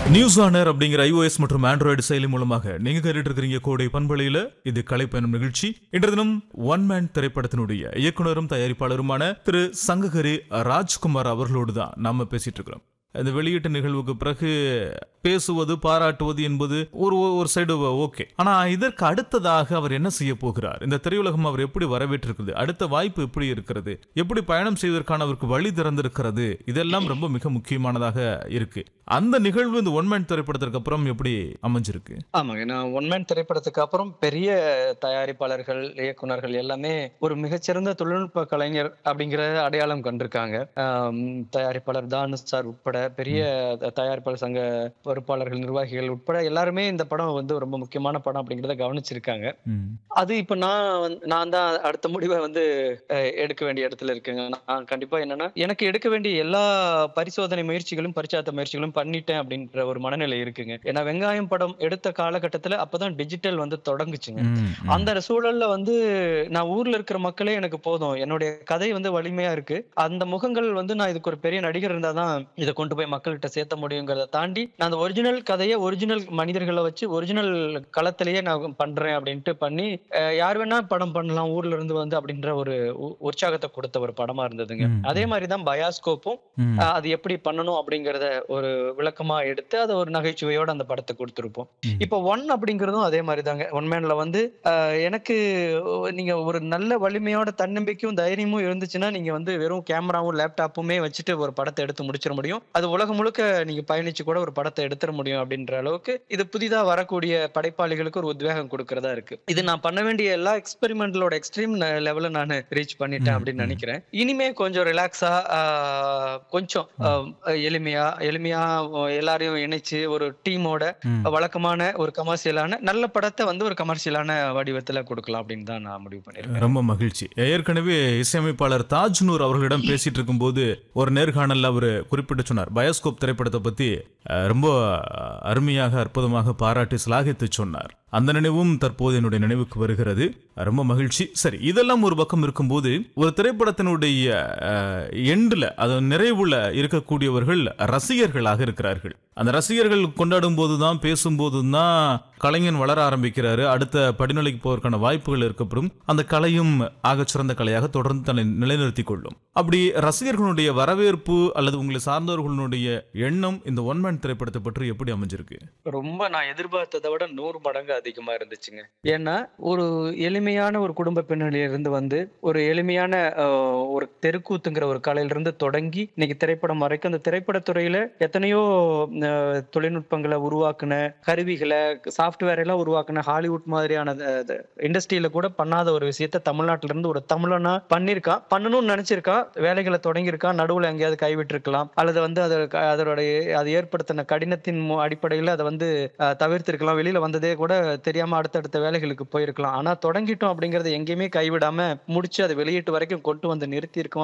News on அப்படிங்கிற iOS மற்றும் Android செயலி மூலமாக நீங்க கேட்டுட்டு இருக்கிறீங்க கோடை பண்பலையில இது கலைப்பயணம் நிகழ்ச்சி இன்று தினம் ஒன் மேன் திரைப்படத்தினுடைய இயக்குனரும் தயாரிப்பாளருமான திரு சங்ககரி ராஜ்குமார் அவர்களோடு தான் நாம பேசிட்டு இருக்கிறோம் இந்த வெளியீட்டு நிகழ்வுக்கு பிறகு பேசுவது பாராட்டுவது என்பது ஒரு ஒரு சைடு ஓகே ஆனா இதற்கு அடுத்ததாக அவர் என்ன செய்ய போகிறார் இந்த திரையுலகம் அவர் எப்படி வரவேற்றிருக்கிறது அடுத்த வாய்ப்பு எப்படி இருக்கிறது எப்படி பயணம் செய்வதற்கான அவருக்கு வழி திறந்திருக்கிறது இதெல்லாம் ரொம்ப மிக முக்கியமானதாக இருக்கு அந்த நிகழ்வு இந்த ஒன்மேன் திரைப்படத்திற்கு அப்புறம் எப்படி அமைஞ்சிருக்கு ஆமாங்க நான் ஒன்மேன் திரைப்படத்துக்கு அப்புறம் பெரிய தயாரிப்பாளர்கள் இயக்குனர்கள் எல்லாமே ஒரு மிகச்சிறந்த தொழில்நுட்ப கலைஞர் அப்படிங்கிற அடையாளம் கண்டிருக்காங்க ஆம், தயாரிப்பாளர் தானுஷ் சார் உட்பட பெரிய த- தயாரிப்பாளர் சங்க பொறுப்பாளர்கள் நிர்வாகிகள் உட்பட எல்லாருமே இந்த படம் வந்து ரொம்ப முக்கியமான படம் அப்படிங்கிறத கவனிச்சிருக்காங்க ம். அது இப்ப நான் வந்து- நான் தான் அடுத்த முடிவை வந்து அஹ், எடுக்க வேண்டிய இடத்துல இருக்கேங்க நான் கண்டிப்பா என்னன்னா எனக்கு எடுக்க வேண்டிய எல்லா பரிசோதனை முயற்சிகளும் பரிச்சாத்த முயற்சிகளும் பண்ணிட்டேன் அப்படின்ற ஒரு மனநிலை இருக்குங்க ஏன்னா வெங்காயம் படம் எடுத்த காலகட்டத்துல அப்பதான் டிஜிட்டல் வந்து தொடங்குச்சுங்க ம், ம். அந்த சூழல்ல வந்து நான் ஊர்ல இருக்கிற மக்களே எனக்கு போதும் என்னுடைய கதை வந்து வலிமையா இருக்கு அந்த முகங்கள் வந்து நான் இதுக்கு ஒரு பெரிய நடிகர் இருந்தாதான் இதை கொண்டு போய் மக்கள்கிட்ட சேர்த்த முடியுங்கிறத தாண்டி நான் அந்த ஒரிஜினல் கதையை ஒரிஜினல் மனிதர்களை வச்சு ஒரிஜினல் களத்திலேயே நான் பண்றேன் அப்படின்ட்டு பண்ணி அஹ், யார் வேணா படம் பண்ணலாம் ஊர்ல இருந்து வந்து அப்படின்ற ஒரு உ- உற்சாகத்தை கொடுத்த ஒரு படமா இருந்ததுங்க ம், அதே மாதிரிதான் பயாஸ்கோப்பும் ம். அஹ், அது எப்படி பண்ணணும் அப்படிங்கறத ஒரு விளக்கமா எடுத்து அதை ஒரு நகைச்சுவையோட அந்த படத்தை கொடுத்திருப்போம் ம். இப்போ ஒன் அப்படிங்கிறதும் அதே மாதிரி தாங்க ஒன் மேன்ல வந்து அஹ், எனக்கு ஒ- நீங்க ஒரு நல்ல வலிமையோட தன்னம்பிக்கையும் தைரியமும் இருந்துச்சுன்னா நீங்க வந்து வெறும் கேமராவும் லேப்டாப்புமே வச்சுட்டு ஒரு படத்தை எடுத்து முடிச்சிட முடியும் அது உலகம் முழுக்க நீங்க பயணிச்சு கூட ஒரு படத்தை எடுத்துட முடியும் அப்படின்ற அளவுக்கு இது புதிதா வரக்கூடிய படைப்பாளிகளுக்கு ஒரு உத்வேகம் கொடுக்கறதா இருக்கு இது நான் பண்ண வேண்டிய எல்லா எக்ஸ்பெரிமெண்டலோட எக்ஸ்ட்ரீம் லெவல நான் ரீச் பண்ணிட்டேன் ம், அப்படின்னு ம். நினைக்கிறேன் இனிமே கொஞ்சம் ரிலாக்ஸா கொஞ்சம் ஆஹ், எளிமையா எளிமையா ஆஹ், எல்லாரையும் இணைச்சு ஒரு டீமோட ம். வழக்கமான ஒரு கமர்ஷியலான நல்ல படத்தை வந்து ஒரு கமர்ஷியலான வடிவத்துல கொடுக்கலாம் அப்படின்னு தான் நான் முடிவு பண்ணிருக்கேன் ரொம்ப மகிழ்ச்சி ஏற்கனவே இசையமைப்பாளர் தாஜ்னூர் அவர்களிடம் பேசிட்டு இருக்கும்போது ஒரு நேர்காணல்ல அவர் குறிப்பிட்டு சொன்னார் பயோஸ்கோப் திரைப்படத்தை பத்தி அஹ், ரொம்ப அருமையாக அற்புதமாக பாராட்டி சிலாகித்து சொன்னார் அந்த நினைவும் தற்போது என்னுடைய நினைவுக்கு வருகிறது ரொம்ப மகிழ்ச்சி சரி இதெல்லாம் ஒரு பக்கம் இருக்கும்போது ஒரு திரைப்படத்தினுடைய எண்டில் அது நிறைவுல இருக்கக்கூடியவர்கள் ரசிகர்களாக இருக்கிறார்கள் அந்த ரசிகர்கள் கொண்டாடும் போதுதான் பேசும்போது தான் கலைஞன் வளர ஆரம்பிக்கிறாரு அடுத்த படிநிலைக்கு போவதற்கான வாய்ப்புகள் இருக்கப்படும் அந்த கலையும் ஆகச்சிறந்த கலையாக தொடர்ந்து தன்னை நிலைநிறுத்திக் கொள்ளும் அப்படி ரசிகர்களுடைய வரவேற்பு அல்லது உங்களை சார்ந்தவர்களுடைய எண்ணம் இந்த ஒன்மேன் திரைப்படத்தை பற்றி எப்படி அமைஞ்சிருக்கு ரொம்ப நான் எதிர்பார்த்ததை விட நூறு மடங்கு அதிகமா இருந்துச்சுங்க ஏன்னா ஒரு எளிமையான ஒரு குடும்ப பின்னணியில இருந்து வந்து ஒரு எளிமையான ஆஹ், ஒரு தெருக்கூத்துங்கிற ஒரு கலையில இருந்து தொடங்கி இன்னைக்கு திரைப்படம் வரைக்கும் அந்த திரைப்படத்துறையில எத்தனையோ ஆஹ், தொழில்நுட்பங்களை உருவாக்குன கருவிகளை சாஃப்ட்வேர் எல்லாம் உருவாக்குன ஹாலிவுட் மாதிரியான இண்டஸ்ட்ரியில கூட பண்ணாத ஒரு விஷயத்த தமிழ்நாட்டுல இருந்து ஒரு தமிழனா பண்ணிருக்கான் பண்ணணும்னு நினைச்சிருக்கான் வேலைகளை தொடங்கியிருக்கான் நடுவுல எங்கேயாவது கைவிட்டிருக்கலாம் அல்லது வந்து அது அதனுடைய அது ஏற்படுத்தின கடினத்தின் மு- அடிப்படையில் அதை வந்து அஹ், தவிர்த்திருக்கலாம் வெளியில வந்ததே கூட தெரியாம அடுத்தடுத்த வேலைகளுக்கு போயிருக்கலாம் ஆனா தொடங்கிட்டோம் அப்படிங்கறத எங்கேயுமே கைவிடாம முடிச்சு அதை வெளியீட்டு வரைக்கும் கொண்டு வந்து நிறுத்தி இருக்கோம்